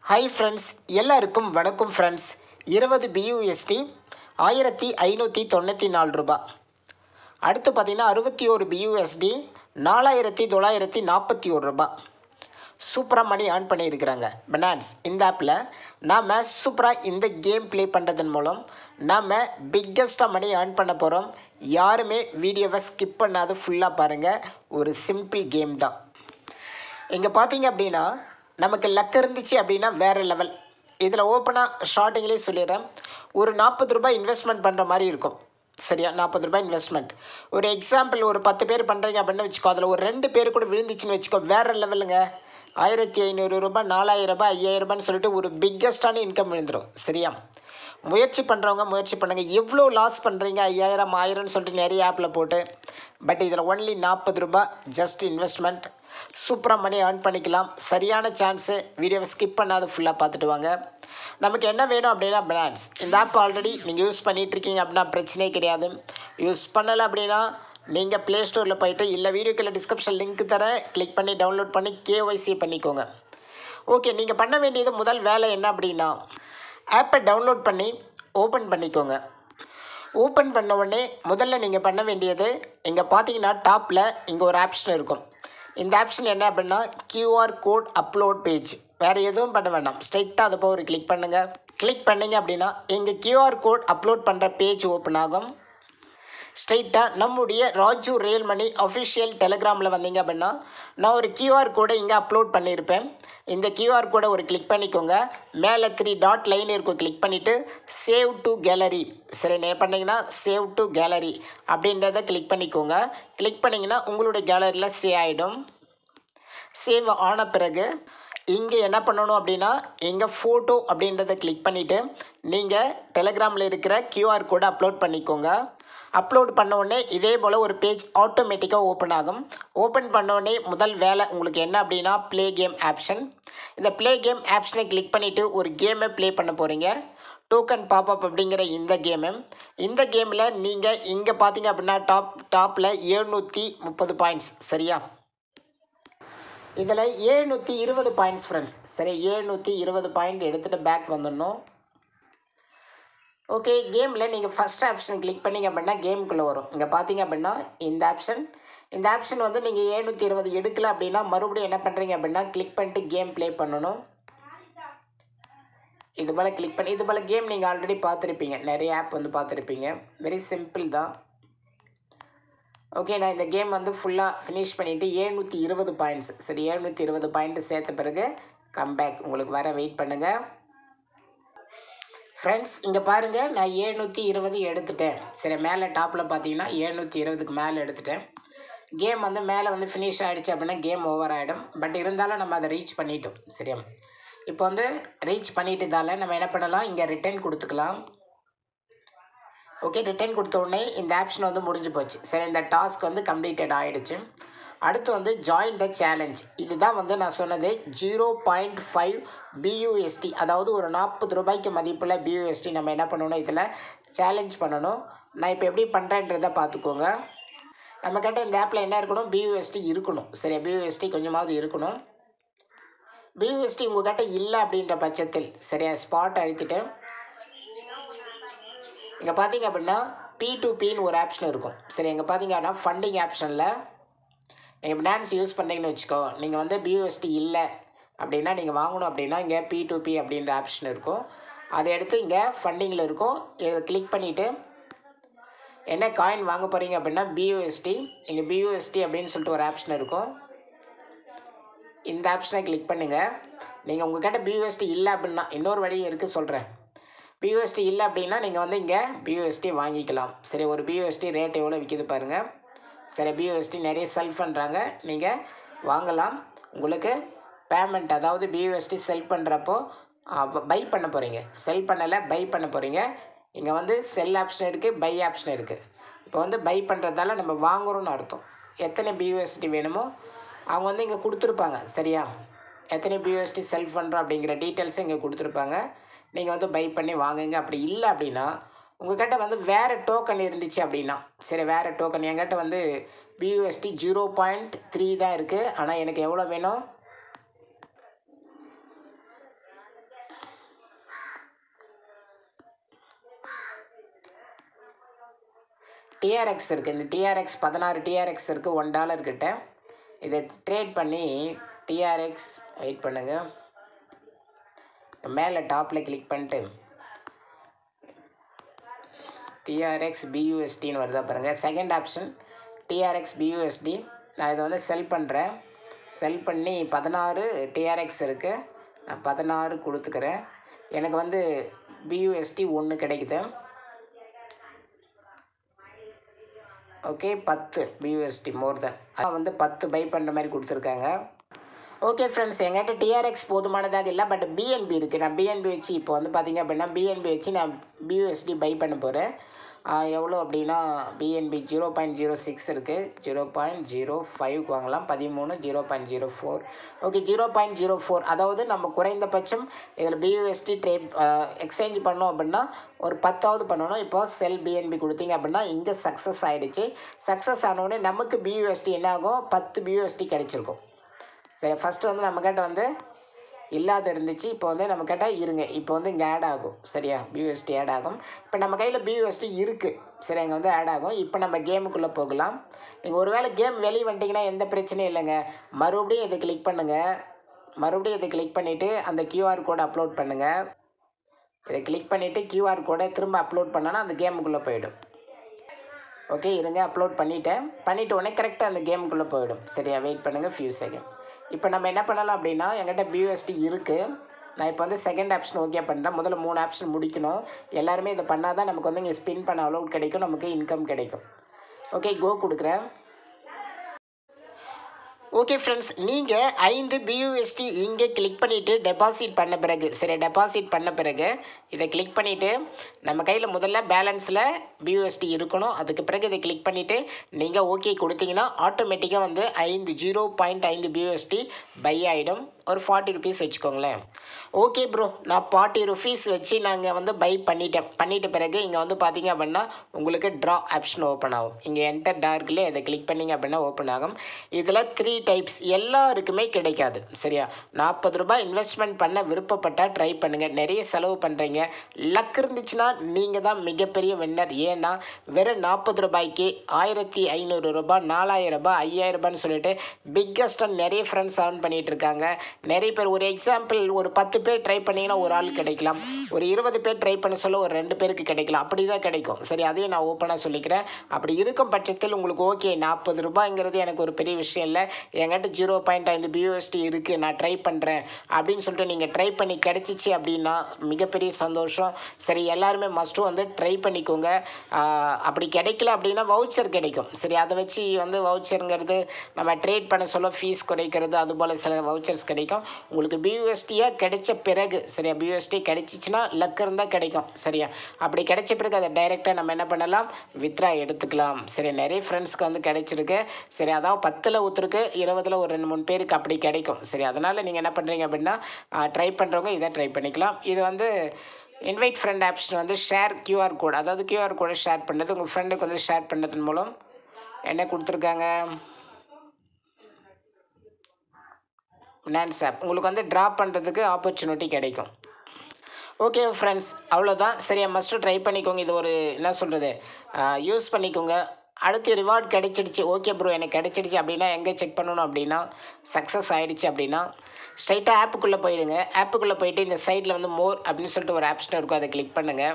hi friends எல்லாருக்கும் வணக்கம் friends இருபது பியூஎஸ்டி ஆயிரத்தி ஐநூற்றி தொண்ணூற்றி நாலு ரூபாய் அடுத்து பார்த்தீங்கன்னா அறுபத்தி ஒரு பியூஎஸ்டி நாலாயிரத்தி தொள்ளாயிரத்தி நாற்பத்தி ஒரு ரூபாய் சூப்பராக மணி ஆன் பண்ணியிருக்கிறாங்க பனான்ஸ் இந்த ஆப்பில் நாம் சூப்பராக இந்த கேம் ப்ளே பண்ணுறதன் மூலம் நாம் பிக்கஸ்ட்டாக மணி ஆன் பண்ண போகிறோம் யாருமே வீடியோவை ஸ்கிப் பண்ணாத ஃபுல்லாக பாருங்கள் ஒரு சிம்பிள் கேம் தான் இங்கே பார்த்தீங்க அப்படின்னா நமக்கு லக் இருந்துச்சு அப்படின்னா வேறு லெவல் இதில் ஓப்பனாக ஸ்டார்டிங்லேயே சொல்லிடுறேன் ஒரு நாற்பது ரூபாய் இன்வெஸ்ட்மெண்ட் பண்ணுற மாதிரி இருக்கும் சரியா நாற்பது ரூபாய் இன்வெஸ்ட்மெண்ட் ஒரு எக்ஸாம்பிள் ஒரு பத்து பேர் பண்ணுறீங்க அப்படின்னு வச்சுக்கோ அதில் ஒரு ரெண்டு பேர் கூட விழுந்துச்சுன்னு வச்சுக்கோ வேறு லெவலுங்க ஆயிரத்தி ஐநூறு ரூபாய் நாலாயிரம் ரூபாய் ஐயாயிரம் ரூபாய்னு சொல்லிட்டு ஒரு பிக்கஸ்டான இன்கம் விழுந்துடும் சரியா முயற்சி பண்ணுறவங்க முயற்சி பண்ணுங்கள் எவ்வளோ லாஸ் பண்ணுறீங்க ஐயாயிரம் ஆயிரம்னு சொல்லிட்டு நிறைய ஆப்பில் போட்டு பட் இதில் ஒன்லி நாற்பது ரூபாய் ஜஸ்ட் இன்வெஸ்ட்மெண்ட் சூப்பராக மணி ஏர்ன் பண்ணிக்கலாம் சரியான சான்ஸு வீடியோவை ஸ்கிப் பண்ணாத ஃபுல்லாக பார்த்துட்டு வாங்க நமக்கு என்ன வேணும் அப்படின்னா பிராண்ட்ஸ் இந்த ஆப் ஆல்ரெடி நீங்கள் யூஸ் பண்ணிகிட்டு இருக்கீங்க அப்படின்னா பிரச்சனையே கிடையாது யூஸ் பண்ணலை அப்படின்னா நீங்கள் ப்ளே ஸ்டோரில் போயிட்டு இல்லை வீடியோக்கில் டிஸ்கிரிப்ஷன் லிங்க் தரேன் கிளிக் பண்ணி டவுன்லோட் பண்ணி கேஒய்சி பண்ணிக்கோங்க ஓகே நீங்கள் பண்ண வேண்டியது முதல் வேலை என்ன அப்படின்னா ஆப்பை டவுன்லோட் பண்ணி ஓப்பன் பண்ணிக்கோங்க ஓப்பன் பண்ண உடனே முதல்ல நீங்கள் பண்ண வேண்டியது இங்கே பார்த்தீங்கன்னா டாப்பில் இங்கே ஒரு ஆப்ஷன் இருக்கும் இந்த ஆப்ஷன் என்ன அப்படின்னா கியூஆர் கோட் அப்லோட் பேஜ் வேறு எதுவும் பண்ண வேண்டாம் ஸ்ட்ரைட்டாக அதை போய் ஒரு கிளிக் பண்ணுங்கள் கிளிக் பண்ணீங்க அப்படின்னா இங்கே கியூஆர் கோட் அப்லோட் பண்ணுற பேஜ் ஓப்பன் ஆகும் ஸ்ட்ரைட்டாக நம்முடைய ராஜு ரியல் மணி அஃபிஷியல் டெலிகிராமில் வந்தீங்க அப்படின்னா நான் ஒரு கியூஆர் கோடை இங்கே அப்லோட் பண்ணியிருப்பேன் இந்த கியூஆர் கோடை ஒரு கிளிக் பண்ணிக்கோங்க மேலே த்ரீ டாட் லைன் இருக்கும் கிளிக் பண்ணிவிட்டு சேவ் டு கேலரி சரி என்ன பண்ணிங்கன்னா சேவ் டு கேலரி அப்படின்றத கிளிக் பண்ணிக்கோங்க கிளிக் பண்ணிங்கன்னா உங்களுடைய கேலரியில் சேவ் ஆகிடும் சேவ் ஆன பிறகு இங்கே என்ன பண்ணணும் அப்படின்னா இங்கே ஃபோட்டோ அப்படின்றத கிளிக் பண்ணிவிட்டு நீங்கள் டெலிகிராமில் இருக்கிற கியூஆர் கோடை அப்லோட் பண்ணிக்கோங்க அப்லோட் பண்ண உடனே இதே போல் ஒரு பேஜ் ஆட்டோமேட்டிக்காக ஓப்பன் ஆகும் ஓப்பன் பண்ண உடனே முதல் வேலை உங்களுக்கு என்ன அப்படின்னா ப்ளே கேம் ஆப்ஷன் இந்த ப்ளே கேம் ஆப்ஷனை கிளிக் பண்ணிவிட்டு ஒரு கேமை ப்ளே பண்ண போகிறீங்க டோக்கன் பாப்அப் அப்படிங்கிற இந்த கேமு இந்த கேமில் நீங்கள் இங்கே பார்த்தீங்க அப்படின்னா டாப் டாப்பில் எழுநூற்றி முப்பது பாயிண்ட்ஸ் சரியா இதில் ஏழ்நூற்றி இருபது பாயிண்ட்ஸ் ஃப்ரெண்ட்ஸ் சரி ஏழ்நூற்றி இருபது பாயிண்ட் எடுத்துகிட்டு பேக் வந்துடணும் ஓகே கேமில் நீங்கள் ஃபஸ்ட் ஆப்ஷன் கிளிக் பண்ணிங்க அப்படின்னா கேமுக்குள்ளே வரும் இங்கே பார்த்தீங்க அப்படின்னா இந்த ஆப்ஷன் இந்த ஆப்ஷன் வந்து நீங்கள் ஏழ்நூற்றி இருபது எடுக்கல அப்படின்னா மறுபடியும் என்ன பண்ணுறீங்க அப்படின்னா கிளிக் பண்ணிட்டு கேம் ப்ளே பண்ணணும் இது போல் கிளிக் பண்ணி இது போல் கேம் நீங்கள் ஆல்ரெடி பார்த்துருப்பீங்க நிறைய ஆப் வந்து பார்த்துருப்பீங்க வெரி சிம்பிள் தான் ஓகே நான் இந்த கேம் வந்து ஃபுல்லாக ஃபினிஷ் பண்ணிவிட்டு ஏழ்நூற்றி இருபது பாயிண்ட்ஸ் சரி ஏழ்நூற்றி இருபது பாயிண்ட்டு சேர்த்த பிறகு கம்பேக் உங்களுக்கு வர வெயிட் பண்ணுங்கள் ஃப்ரெண்ட்ஸ் இங்கே பாருங்கள் நான் ஏழ்நூற்றி இருபது எடுத்துட்டேன் சரி மேலே டாப்பில் பார்த்தீங்கன்னா ஏழ்நூற்றி இருபதுக்கு மேலே எடுத்துட்டேன் கேம் வந்து மேலே வந்து ஃபினிஷ் ஆகிடுச்சு அப்படின்னா கேம் ஓவர் ஆகிடும் பட் இருந்தாலும் நம்ம அதை ரீச் பண்ணிட்டோம் சரியா இப்போ வந்து ரீச் பண்ணிட்டதால நம்ம என்ன பண்ணலாம் இங்கே ரிட்டர்ன் கொடுத்துக்கலாம் ஓகே ரிட்டர்ன் கொடுத்த உடனே இந்த ஆப்ஷன் வந்து முடிஞ்சு போச்சு சரி இந்த டாஸ்க் வந்து கம்ப்ளீட்டட் ஆகிடுச்சு அடுத்து வந்து ஜாயின் த சேலஞ்ச் இதுதான் வந்து நான் சொன்னது ஜீரோ பாயிண்ட் ஃபைவ் பியூஎஸ்டி அதாவது ஒரு நாற்பது ரூபாய்க்கு மதிப்புள்ள பியூஎஸ்டி நம்ம என்ன பண்ணணும் இதில் சேலஞ்ச் பண்ணணும் நான் இப்போ எப்படி பண்ணுறேன்றதை பார்த்துக்கோங்க நம்மக்கிட்ட இந்த ஆப்பில் என்ன இருக்கணும் பியூஎஸ்டி இருக்கணும் சரி பியூஎஸ்டி கொஞ்சமாவது இருக்கணும் பியூஎஸ்டி உங்கள்கிட்ட இல்லை அப்படின்ற பட்சத்தில் சரியா ஸ்பாட் அழுத்திட்டு இங்கே பார்த்தீங்க அப்படின்னா பி டு பின்னு ஒரு ஆப்ஷன் இருக்கும் சரி இங்கே பார்த்தீங்கன்னா ஃபண்டிங் ஆப்ஷனில் நீங்கள் பினான்ஸ் யூஸ் பண்ணுறீங்கன்னு வச்சுக்கோ நீங்கள் வந்து பியூஎஸ்டி இல்லை அப்படின்னா நீங்கள் வாங்கணும் அப்படின்னா இங்கே பி டு பி அப்படின்ற ஆப்ஷன் இருக்கும் அதை எடுத்து இங்கே ஃபண்டிங்கில் இருக்கும் இதை கிளிக் பண்ணிவிட்டு என்ன காயின் வாங்க போகிறீங்க அப்படின்னா பியூஎஸ்டி இங்கே பியூஎஸ்டி அப்படின்னு சொல்லிட்டு ஒரு ஆப்ஷன் இருக்கும் இந்த ஆப்ஷனை கிளிக் பண்ணுங்கள் நீங்கள் உங்கள்கிட்ட பியூஎஸ்டி இல்லை அப்படின்னா இன்னொரு வழியும் இருக்குது சொல்கிறேன் பியூஎஸ்டி இல்லை அப்படின்னா நீங்கள் வந்து இங்கே பியூஎஸ்டி வாங்கிக்கலாம் சரி ஒரு பியூஎஸ்டி ரேட் எவ்வளோ விற்கிது பாருங்கள் சரி பியூஎஸ்டி நிறைய செல் பண்ணுறாங்க நீங்கள் வாங்கலாம் உங்களுக்கு பேமெண்ட் அதாவது பியூஎஸ்டி செல் பண்ணுறப்போ பை பண்ண போகிறீங்க செல் பண்ணலை பை பண்ண போகிறீங்க இங்கே வந்து செல் ஆப்ஷன் இருக்குது பை ஆப்ஷன் இருக்குது இப்போ வந்து பை பண்ணுறதால நம்ம வாங்குறோம்னு அர்த்தம் எத்தனை பியூஎஸ்டி வேணுமோ அவங்க வந்து இங்கே கொடுத்துருப்பாங்க சரியா எத்தனை பியூஎஸ்டி செல் பண்ணுறோம் அப்படிங்கிற டீட்டெயில்ஸும் இங்கே கொடுத்துருப்பாங்க நீங்கள் வந்து பை பண்ணி வாங்குங்க அப்படி இல்லை அப்படின்னா உங்கள்கிட்ட வந்து வேறு டோக்கன் இருந்துச்சு அப்படின்னா சரி வேறு டோக்கன் என்கிட்ட வந்து பியூஎஸ்டி ஜீரோ பாயிண்ட் த்ரீ தான் இருக்குது ஆனால் எனக்கு எவ்வளோ வேணும் டிஆர்எக்ஸ் இருக்குது இந்த டிஆர்எக்ஸ் பதினாறு டிஆர்எக்ஸ் இருக்குது ஒன் டாலர் கிட்ட இதை ட்ரேட் பண்ணி டிஆர்எக்ஸ் வெயிட் பண்ணுங்கள் மேலே டாப்பில் கிளிக் பண்ணிட்டு டிஆர்எக்ஸ் பியூஎஸ்டின்னு வருதா பாருங்கள் செகண்ட் ஆப்ஷன் டிஆர்எக்ஸ் பியூஎஸ்டி நான் இதை வந்து செல் பண்ணுறேன் செல் பண்ணி பதினாறு டிஆர்எக்ஸ் இருக்குது நான் பதினாறு கொடுத்துக்கிறேன் எனக்கு வந்து பியூஎஸ்டி ஒன்று கிடைக்குது ஓகே பத்து பியூஎஸ்டி மோர் தென் அதான் வந்து பத்து பை பண்ணுற மாதிரி கொடுத்துருக்காங்க ஓகே ஃப்ரெண்ட்ஸ் எங்கிட்ட டிஆர்எக்ஸ் போதுமானதாக இல்லை பட் பிஎன்பி இருக்குது நான் பிஎன்பி வச்சு இப்போ வந்து பார்த்தீங்க அப்படின்னா பிஎன்பி வச்சு நான் பியூஎஸ்டி பை பண்ண போகிறேன் எவ்வளோ அப்படின்னா BNB zero point zero six இருக்குது ஜீரோ பாயிண்ட் ஜீரோ ஃபைவ்க்கு வாங்கலாம் பதிமூணு zero point zero four okay zero point zero four அதாவது நம்ம குறைந்தபட்சம் இதில் பியூஎஸ்டி ட்ரேட் எக்ஸ்சேஞ்ச் பண்ணோம் அப்படின்னா ஒரு பத்தாவது பண்ணணும் இப்போ செல் பிஎன்பி கொடுத்தீங்க அப்படின்னா இங்கே சக்ஸஸ் ஆகிடுச்சு சக்ஸஸ் ஆனோடனே நமக்கு பியூஎஸ்டி என்ன ஆகும் பத்து பியூஎஸ்டி கிடச்சிருக்கும் சரி ஃபஸ்ட்டு வந்து நம்மக்கிட்ட வந்து இல்லாத இருந்துச்சு இப்போ வந்து நம்மக்கிட்ட இருங்க இப்போ வந்து இங்கே ஆட் ஆகும் சரியா பியூஎஸ்டி ஆட் ஆகும் இப்போ நம்ம கையில் பியூஎஸ்டி இருக்குது சரி அங்கே வந்து ஆட் ஆகும் இப்போ நம்ம கேமுக்குள்ளே போகலாம் நீங்கள் ஒருவேளை கேம் வெளியே வந்துட்டிங்கன்னா எந்த பிரச்சனையும் இல்லைங்க மறுபடியும் இதை கிளிக் பண்ணுங்கள் மறுபடியும் இதை கிளிக் பண்ணிவிட்டு அந்த கியூஆர் கோடை அப்லோட் பண்ணுங்கள் இதை கிளிக் பண்ணிவிட்டு கியூஆர் கோடை திரும்ப அப்லோட் பண்ணோன்னா அந்த கேமுக்குள்ளே போயிடும் ஓகே இருங்க அப்லோட் பண்ணிட்டேன் பண்ணிவிட்டு உடனே கரெக்டாக அந்த கேமுக்குள்ளே போயிடும் சரியா வெயிட் பண்ணுங்கள் ஃபியூ செகண்ட் இப்போ நம்ம என்ன பண்ணலாம் அப்படின்னா என்கிட்ட பியூஎஸ்டி இருக்குது நான் இப்போ வந்து செகண்ட் ஆப்ஷன் ஓகே பண்ணுறேன் முதல்ல மூணு ஆப்ஷன் முடிக்கணும் எல்லாருமே இதை பண்ணால் தான் நமக்கு வந்து இங்கே ஸ்பின் பண்ண அலோட் கிடைக்கும் நமக்கு இன்கம் கிடைக்கும் ஓகே கோ கொடுக்குறேன் ஓகே ஃப்ரெண்ட்ஸ் நீங்கள் ஐந்து பியூஎஸ்டி இங்கே கிளிக் பண்ணிவிட்டு டெபாசிட் பண்ண பிறகு சரி டெபாசிட் பண்ண பிறகு இதை கிளிக் பண்ணிவிட்டு நம்ம கையில் முதல்ல பேலன்ஸில் பியூஎஸ்டி இருக்கணும் அதுக்கு பிறகு இதை கிளிக் பண்ணிவிட்டு நீங்கள் ஓகே கொடுத்தீங்கன்னா ஆட்டோமேட்டிக்காக வந்து ஐந்து ஜீரோ பாயிண்ட் ஐந்து பியூஎஸ்டி பை ஆகிடும் ஒரு ஃபார்ட்டி ருபீஸ் வச்சுக்கோங்களேன் ஓகே ப்ரோ நான் ஃபார்ட்டி ருபீஸ் வச்சு நாங்கள் வந்து பை பண்ணிட்டேன் பண்ணிட்ட பிறகு இங்கே வந்து பார்த்தீங்க அப்படின்னா உங்களுக்கு ட்ரா ஆப்ஷன் ஓப்பன் ஆகும் இங்கே என்டர் டார்க்லேயே இதை கிளிக் பண்ணிங்க அப்படின்னா ஓப்பன் ஆகும் இதில் த்ரீ டைப்ஸ் எல்லாருக்குமே கிடைக்காது சரியா நாற்பது ரூபாய் இன்வெஸ்ட்மெண்ட் பண்ண விருப்பப்பட்டால் ட்ரை பண்ணுங்கள் நிறைய செலவு பண்ணுறீங்க லக் இருந்துச்சுன்னா நீங்கள் தான் மிகப்பெரிய வின்னர் ஏன்னா வெறும் நாற்பது ரூபாய்க்கு ஆயிரத்தி ஐநூறு ரூபாய் நாலாயிரம் ரூபாய் ஐயாயிரம் ரூபான்னு சொல்லிட்டு பிக்கஸ்ட்டாக நிறைய ஃப்ரெண்ட்ஸ் ஏர்ன் பண்ணிகிட்டு இருக்காங்க நிறைய பேர் ஒரு எக்ஸாம்பிள் ஒரு பத்து பேர் ட்ரை பண்ணிங்கன்னா ஒரு ஆள் கிடைக்கலாம் ஒரு இருபது பேர் ட்ரை பண்ண சொல்ல ஒரு ரெண்டு பேருக்கு கிடைக்கலாம் அப்படி தான் கிடைக்கும் சரி அதையும் நான் ஓப்பனாக சொல்லிக்கிறேன் அப்படி இருக்கும் பட்சத்தில் உங்களுக்கு ஓகே நாற்பது ரூபாய்ங்கிறது எனக்கு ஒரு பெரிய விஷயம் இல்லை என்கிட்ட ஜீரோ பாயிண்ட் ஐந்து பியூஎஸ்டி இருக்குது நான் ட்ரை பண்ணுறேன் அப்படின்னு சொல்லிட்டு நீங்கள் ட்ரை பண்ணி கிடச்சிச்சு அப்படின்னா மிகப்பெரிய சந்தோஷம் சரி எல்லாருமே மஸ்ட்டும் வந்து ட்ரை பண்ணிக்கோங்க ஆஹ் அப்படி கிடைக்கல அப்படின்னா வவுச்சர் கிடைக்கும் சரி அதை வச்சு வந்து வவுச்சருங்கிறது நம்ம ட்ரேட் பண்ண சொல்ல ஃபீஸ் குறைக்கிறது அதுபோல் சில வவுச்சர்ஸ் கிடைக்கும் உங்களுக்கு பியூஎஸ்டியாக கிடைச்ச பிறகு சரியா பியூஎஸ்டி கிடைச்சிச்சின்னா லக் இருந்தால் கிடைக்கும் சரியா அப்படி கிடைச்ச பிறகு அதை டைரெக்டாக நம்ம என்ன பண்ணலாம் வித்ரா எடுத்துக்கலாம் சரி நிறைய ஃப்ரெண்ட்ஸ்க்கு வந்து கிடைச்சிருக்கு சரி அதான் பத்தில் ஒருத்தருக்கு இருபதில் ஒரு ரெண்டு மூணு பேருக்கு அப்படி கிடைக்கும் சரி அதனால் நீங்கள் என்ன பண்ணுறீங்க அப்படின்னா ட்ரை பண்ணுறவங்க இதை ட்ரை பண்ணிக்கலாம் இது வந்து இன்வைட் ஃப்ரெண்ட் ஆப்ஷன் வந்து ஷேர் கியூஆர் கோட் அதாவது கியூஆர் கோடை ஷேர் பண்ணுறது உங்கள் ஃப்ரெண்டுக்கு வந்து ஷேர் பண்ணதன் மூலம் என்ன கொடுத்துருக்காங்க ஃபினான்ஸ் ஆப் உங்களுக்கு வந்து ட்ரா பண்ணுறதுக்கு ஆப்பர்ச்சுனிட்டி கிடைக்கும் ஓகே ஃப்ரெண்ட்ஸ் அவ்வளோதான் சரியா மஸ்ட்டு ட்ரை பண்ணிக்கோங்க இது ஒரு என்ன சொல்கிறது யூஸ் பண்ணிக்கோங்க அடுத்து ரிவார்ட் கிடைச்சிடுச்சு ஓகே ப்ரோ எனக்கு கிடைச்சிடுச்சு அப்படின்னா எங்கே செக் பண்ணணும் அப்படின்னா சக்ஸஸ் ஆகிடுச்சு அப்படின்னா ஸ்ட்ரைட்டாக ஆப்புக்குள்ளே போயிடுங்க ஆப்புக்குள்ளே போயிட்டு இந்த சைடில் வந்து மோர் அப்படின்னு சொல்லிட்டு ஒரு ஆப்ஷன் இருக்கும் அதை கிளிக் பண்ணுங்கள்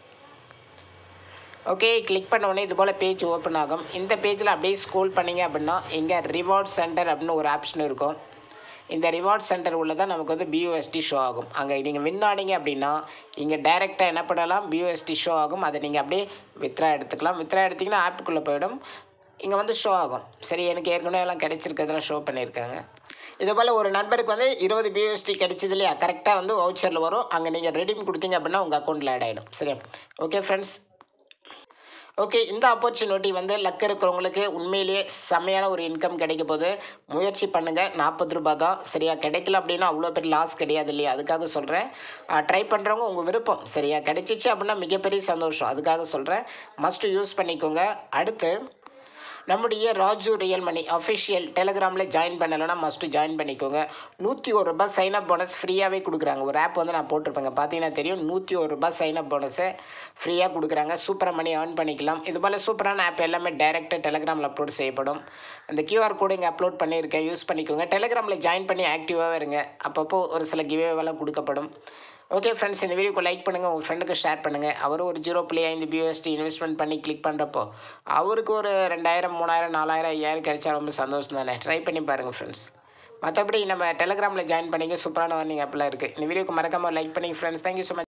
ஓகே கிளிக் பண்ண உடனே இது போல் பேஜ் ஓப்பன் ஆகும் இந்த பேஜில் அப்படியே ஸ்க்ரோல் பண்ணீங்க அப்படின்னா இங்கே ரிவார்ட் சென்டர் அப்படின்னு ஒரு ஆப்ஷன் இருக்கும் இந்த ரிவார்ட் சென்டர் உள்ள தான் நமக்கு வந்து பியூஎஸ்டி ஷோ ஆகும் அங்கே நீங்கள் வின் ஆனீங்க அப்படின்னா இங்கே டைரெக்டாக என்ன பண்ணலாம் பியூஎஸ்டி ஷோ ஆகும் அதை நீங்கள் அப்படியே வித்ரா எடுத்துக்கலாம் வித்ரா எடுத்திங்கன்னா ஆப்புக்குள்ளே போயிடும் இங்கே வந்து ஷோ ஆகும் சரி எனக்கு ஏற்கனவே எல்லாம் கிடைச்சிருக்கிறதெல்லாம் ஷோ பண்ணியிருக்காங்க இது போல் ஒரு நண்பருக்கு வந்து இருபது பியூஎஸ்டி கிடைச்சது இல்லையா கரெக்டாக வந்து வவுச்சரில் வரும் அங்கே நீங்கள் ரெடீம் கொடுத்தீங்க அப்படின்னா உங்கள் அக்கௌண்ட்டில் ஆட் ஆகிடும் சரியா ஓகே ஃப்ரெண்ட்ஸ் ஓகே இந்த ஆப்பர்ச்சுனிட்டி வந்து லக் இருக்கிறவங்களுக்கு உண்மையிலேயே செம்மையான ஒரு இன்கம் கிடைக்க போது முயற்சி பண்ணுங்கள் நாற்பது ரூபாய் தான் சரியா கிடைக்கல அப்படின்னா அவ்வளோ பெரிய லாஸ் கிடையாது இல்லையா அதுக்காக சொல்கிறேன் ட்ரை பண்ணுறவங்க உங்கள் விருப்பம் சரியா கிடைச்சிச்சு அப்படின்னா மிகப்பெரிய சந்தோஷம் அதுக்காக சொல்கிறேன் மஸ்ட்டு யூஸ் பண்ணிக்கோங்க அடுத்து நம்முடைய ராஜு ரியல் மணி அஃபிஷியல் டெலிகிராமில் ஜாயின் பண்ணலைன்னா மஸ்ட்டு ஜாயின் பண்ணிக்கோங்க நூற்றி ஒரு ரூபாய் சைன் அப் போனஸ் ஃப்ரீயாகவே கொடுக்குறாங்க ஒரு ஆப் வந்து நான் போட்டிருப்பேங்க பார்த்தீங்கன்னா தெரியும் நூற்றி ஒரு ரூபாய் சைன் அப் போனஸை ஃப்ரீயாக கொடுக்குறாங்க சூப்பராக மணி ஏர்ன் பண்ணிக்கலாம் இது போல் சூப்பரான ஆப் எல்லாமே டைரெக்டாக டெலிகிராமில் அப்லோட் செய்யப்படும் அந்த கியூஆர் கோடு இங்கே அப்லோட் பண்ணியிருக்கேன் யூஸ் பண்ணிக்கோங்க டெலிகிராமில் ஜாயின் பண்ணி ஆக்டிவாகவே இருங்க அப்பப்போ ஒரு சில கிவேவெல்லாம் கொடுக்கப்படும் ஓகே ஃப்ரெண்ட்ஸ் இந்த வீடியோக்கு லைக் பண்ணுங்கள் உங்கள் ஃப்ரெண்டுக்கு ஷேர் பண்ணுங்கள் அவரும் ஒரு ஜீரோ புள்ளி ஐந்து பியூஎஸ்டி இன்வெஸ்ட்மெண்ட் பண்ணி கிளிக் பண்ணுறப்போ அவருக்கு ஒரு ரெண்டாயிரம் மூணாயிரம் நாலாயிரம் ஐயாயிரம் கிடைச்சா ரொம்ப சந்தோஷம் தானே ட்ரை பண்ணி பாருங்கள் ஃப்ரெண்ட்ஸ் மற்றபடி நம்ம டெலிகிராமில் ஜாயின் பண்ணிங்க சூப்பரான வர்னிங் ஆப்பில் இருக்குது இந்த வீடியோக்கு மறக்காமல் லைக் பண்ணி ஃப்ரெண்ட்ஸ் தேங்க்யூ ஸோ மச்